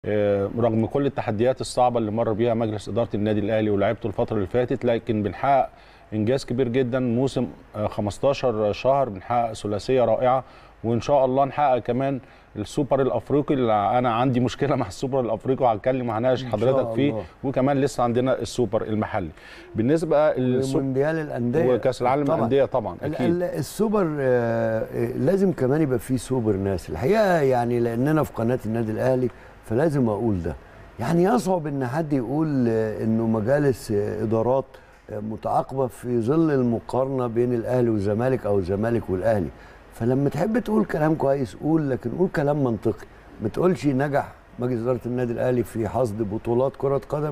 آه، رغم كل التحديات الصعبه اللي مر بيها مجلس اداره النادي الاهلي ولاعيبته الفتره اللي فاتت لكن بنحقق انجاز كبير جدا موسم آه، 15 شهر بنحقق ثلاثيه رائعه وان شاء الله نحقق كمان السوبر الافريقي اللي انا عندي مشكله مع السوبر الافريقي وهتكلم وهناقش إن حضرتك شاء فيه الله. وكمان لسه عندنا السوبر المحلي بالنسبه للسوبر مونديال الانديه وكاس العالم طبعاً. للانديه طبعا ال- اكيد ال- السوبر آه، آه، لازم كمان يبقى فيه سوبر ناس الحقيقه يعني لاننا في قناه النادي الاهلي فلازم اقول ده يعني يصعب ان حد يقول آه، انه مجالس آه، ادارات آه، متعاقبه في ظل المقارنه بين الاهلي والزمالك او الزمالك والاهلي فلما تحب تقول كلام كويس قول لكن قول كلام منطقي ما تقولش نجح مجلس اداره النادي الاهلي في حصد بطولات كره قدم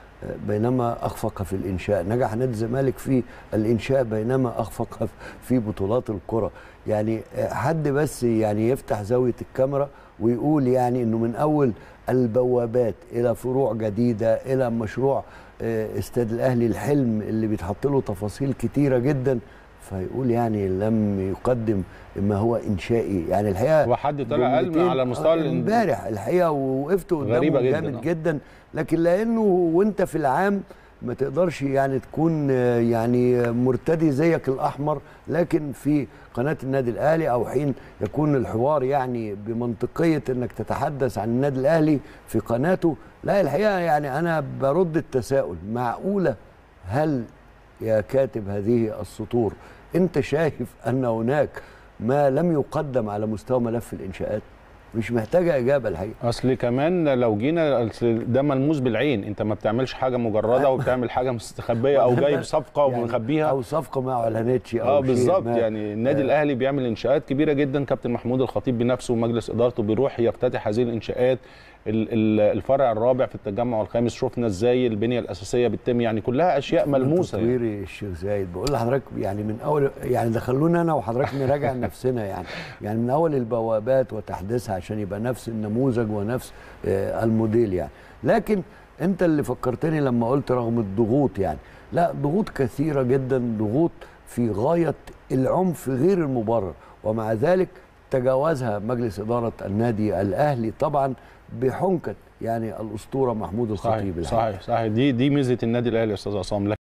بينما اخفق في الانشاء نجح نادي الزمالك في الانشاء بينما اخفق في بطولات الكره يعني حد بس يعني يفتح زاويه الكاميرا ويقول يعني انه من اول البوابات الى فروع جديده الى مشروع آه، استاد الاهلي الحلم اللي بيتحط له تفاصيل كتيره جدا فيقول يعني لم يقدم ما هو انشائي يعني الحقيقه وحد طلع قال جملتين- على مستوى آه، الإن- امبارح الحقيقه ووقفت قدامه غريبة جداً، جامد آه. جدا لكن لانه وانت في العام ما تقدرش يعني تكون آه، يعني آه، مرتدي زيك الاحمر لكن في قناه النادي الاهلي او حين يكون الحوار يعني بمنطقيه انك تتحدث عن النادي الاهلي في قناته لا الحقيقه يعني انا برد التساؤل معقوله هل يا كاتب هذه السطور انت شايف ان هناك ما لم يقدم على مستوى ملف الانشاءات مش محتاجه اجابه الحقيقه اصل كمان لو جينا أصل ده ملموس بالعين انت ما بتعملش حاجه مجرده وبتعمل حاجه مستخبيه او جايب صفقه يعني ومخبيها او صفقه ما اعلنتش او اه شيء بالظبط ما. يعني النادي آه. الاهلي بيعمل انشاءات كبيره جدا كابتن محمود الخطيب بنفسه ومجلس ادارته بيروح يفتتح هذه الانشاءات ال- ال- الفرع الرابع في التجمع الخامس شفنا ازاي البنيه الاساسيه بتتم يعني كلها اشياء ملموسه يعني. تطوير الشيخ زايد بقول لحضرتك يعني من اول يعني ده خلونا انا وحضرتك نراجع نفسنا يعني يعني من اول البوابات وتحديثها عشان يبقى نفس النموذج ونفس آه، الموديل يعني لكن انت اللي فكرتني لما قلت رغم الضغوط يعني لا ضغوط كثيره جدا ضغوط في غايه العنف غير المبرر ومع ذلك تجاوزها مجلس اداره النادي الاهلي طبعا بحنكه يعني الاسطوره محمود الخطيب صحيح الحقيقة. صحيح صحيح دي دي ميزه النادي الاهلي يا استاذ عصام